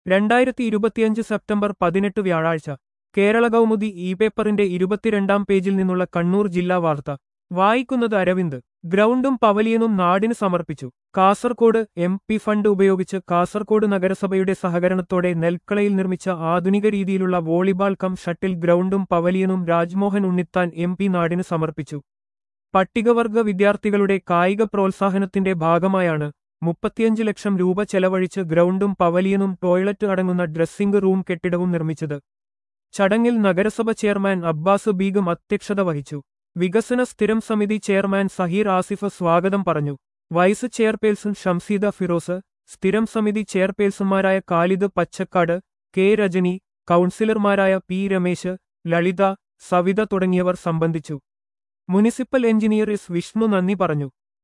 രണ്ടായിരത്തി ഇരുപത്തിയഞ്ച് സെപ്റ്റംബർ പതിനെട്ട് വ്യാഴാഴ്ച കേരള കൗമുദി ഇ പേപ്പറിന്റെ ഇരുപത്തിരണ്ടാം പേജിൽ നിന്നുള്ള കണ്ണൂർ ജില്ലാ വാർത്ത വായിക്കുന്നത് അരവിന്ദ് ഗ്രൗണ്ടും പവലിയനും നാടിന് സമർപ്പിച്ചു കാസർകോട് എം പി ഫണ്ട് ഉപയോഗിച്ച് കാസർകോട് നഗരസഭയുടെ സഹകരണത്തോടെ നെൽക്കളയിൽ നിർമ്മിച്ച ആധുനിക രീതിയിലുള്ള വോളിബാൾ കം ഷട്ടിൽ ഗ്രൗണ്ടും പവലിയനും രാജ്മോഹൻ ഉണ്ണിത്താൻ എം പി നാടിന് സമർപ്പിച്ചു പട്ടികവർഗ വിദ്യാർത്ഥികളുടെ കായിക പ്രോത്സാഹനത്തിന്റെ ഭാഗമായാണ് മുപ്പത്തിയഞ്ച് ലക്ഷം രൂപ ചെലവഴിച്ച് ഗ്രൗണ്ടും പവലിയനും ടോയ്ലറ്റ് അടങ്ങുന്ന ഡ്രസ്സിംഗ് റൂം കെട്ടിടവും നിർമ്മിച്ചത് ചടങ്ങിൽ നഗരസഭ ചെയർമാൻ അബ്ബാസ് ബീഗം അധ്യക്ഷത വഹിച്ചു വികസന സ്ഥിരം സമിതി ചെയർമാൻ സഹീർ ആസിഫ് സ്വാഗതം പറഞ്ഞു വൈസ് ചെയർപേഴ്സൺ ഷംസീദ ഫിറോസ് സ്ഥിരം സമിതി ചെയർപേഴ്സൺമാരായ കാലിദ് പച്ചക്കാട് കെ രജനി കൗൺസിലർമാരായ പി രമേശ് ലളിത സവിത തുടങ്ങിയവർ സംബന്ധിച്ചു മുനിസിപ്പൽ എഞ്ചിനീയർ എസ് വിഷ്ണു നന്ദി പറഞ്ഞു